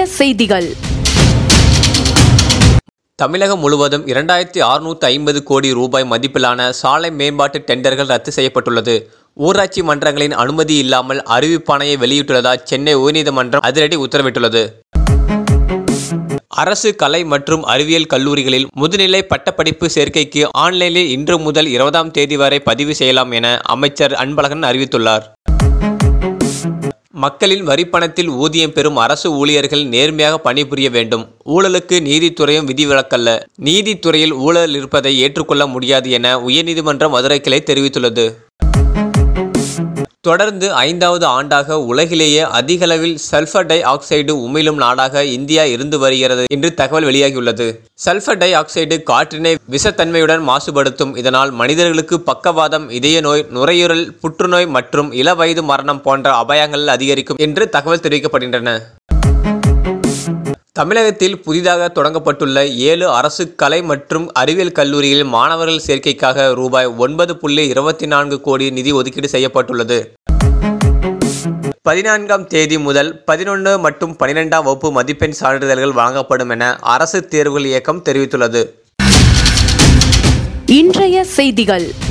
செய்திகள் தமிழகம் முழுவதும் இரண்டாயிரத்தி அறுநூற்றி ஐம்பது கோடி ரூபாய் மதிப்பிலான சாலை மேம்பாட்டு டெண்டர்கள் ரத்து செய்யப்பட்டுள்ளது ஊராட்சி மன்றங்களின் அனுமதி இல்லாமல் அறிவிப்பாணையை வெளியிட்டுள்ளதால் சென்னை உயர்நீதிமன்றம் அதிரடி உத்தரவிட்டுள்ளது அரசு கலை மற்றும் அறிவியல் கல்லூரிகளில் முதுநிலை பட்டப்படிப்பு சேர்க்கைக்கு ஆன்லைனில் இன்று முதல் இருபதாம் தேதி வரை பதிவு செய்யலாம் என அமைச்சர் அன்பழகன் அறிவித்துள்ளார் மக்களின் வரிப்பணத்தில் ஊதியம் பெறும் அரசு ஊழியர்கள் நேர்மையாக பணிபுரிய வேண்டும் ஊழலுக்கு நீதித்துறையும் விதிவிலக்கல்ல நீதித்துறையில் ஊழல் இருப்பதை ஏற்றுக்கொள்ள முடியாது என உயர்நீதிமன்ற மதுரை கிளை தெரிவித்துள்ளது தொடர்ந்து ஐந்தாவது ஆண்டாக உலகிலேயே அதிகளவில் சல்ஃபர் டை ஆக்சைடு உமிழும் நாடாக இந்தியா இருந்து வருகிறது என்று தகவல் வெளியாகியுள்ளது சல்ஃபர் டை ஆக்சைடு காற்றினை விஷத்தன்மையுடன் மாசுபடுத்தும் இதனால் மனிதர்களுக்கு பக்கவாதம் இதய நோய் நுரையீரல் புற்றுநோய் மற்றும் இளவயது மரணம் போன்ற அபாயங்கள் அதிகரிக்கும் என்று தகவல் தெரிவிக்கப்படுகின்றன தமிழகத்தில் புதிதாக தொடங்கப்பட்டுள்ள ஏழு அரசு கலை மற்றும் அறிவியல் கல்லூரிகளில் மாணவர்கள் சேர்க்கைக்காக ரூபாய் ஒன்பது புள்ளி இருபத்தி நான்கு கோடி நிதி ஒதுக்கீடு செய்யப்பட்டுள்ளது பதினான்காம் தேதி முதல் பதினொன்று மற்றும் பனிரெண்டாம் வகுப்பு மதிப்பெண் சான்றிதழ்கள் வழங்கப்படும் என அரசு தேர்வுகள் இயக்கம் தெரிவித்துள்ளது இன்றைய செய்திகள்